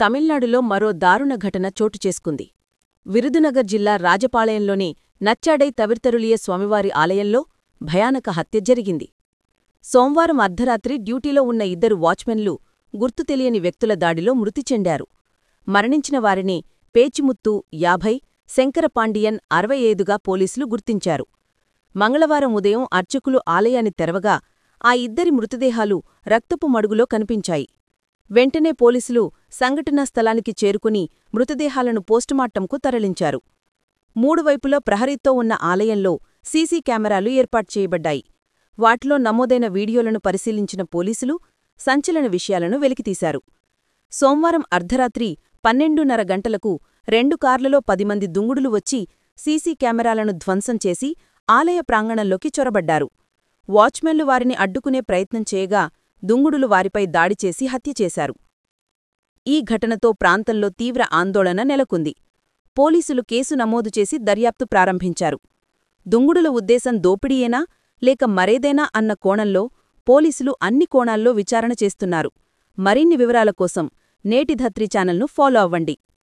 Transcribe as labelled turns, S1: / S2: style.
S1: తమిళనాడులో మరో దారుణ ఘటన చోటు చేసుకుంది విరుదునగర్ జిల్లా రాజపాళయంలోని నచ్చాడై తవిర్తరులియ స్వామివారి ఆలయంలో భయానక హత్య జరిగింది సోమవారం అర్ధరాత్రి డ్యూటీలో ఉన్న ఇద్దరు వాచ్మెన్లు గుర్తు తెలియని వ్యక్తుల దాడిలో మృతి చెందారు మరణించిన వారిని పేచిముత్తు యాభై శంకరపాండియన్ అరవై ఐదుగా పోలీసులు గుర్తించారు మంగళవారం ఉదయం అర్చకులు ఆలయాన్ని తెరవగా ఆ ఇద్దరి మృతదేహాలు రక్తపు మడుగులో కనిపించాయి వెంటనే పోలీసులు సంఘటనా స్థలానికి చేరుకుని మృతదేహాలను పోస్టుమార్టంకు తరలించారు మూడు వైపులా ప్రహరీతో ఉన్న ఆలయంలో సీసీ కెమెరాలు ఏర్పాటు చేయబడ్డాయి వాటిలో నమోదైన వీడియోలను పరిశీలించిన పోలీసులు సంచలన విషయాలను వెలికితీశారు సోమవారం అర్ధరాత్రి పన్నెండున్నర గంటలకు రెండు కార్లలో పది మంది దుంగుడులు వచ్చి సీసీ కెమెరాలను ధ్వంసం చేసి ఆలయ ప్రాంగణంలోకి చొరబడ్డారు వాచ్మెన్లు వారిని అడ్డుకునే ప్రయత్నం చేయగా దుంగుడులు వారిపై దాడి చేసి హత్య చేశారు ఈ ఘటనతో ప్రాంతంలో తీవ్ర ఆందోళన నెలకొంది పోలీసులు కేసు నమోదు చేసి దర్యాప్తు ప్రారంభించారు దుంగుడుల ఉద్దేశం దోపిడీయేనా లేక మరేదేనా అన్న కోణంలో పోలీసులు అన్ని కోణాల్లో విచారణ చేస్తున్నారు మరిన్ని వివరాల కోసం నేటి ధత్రి ఛానల్ను ఫాలో అవ్వండి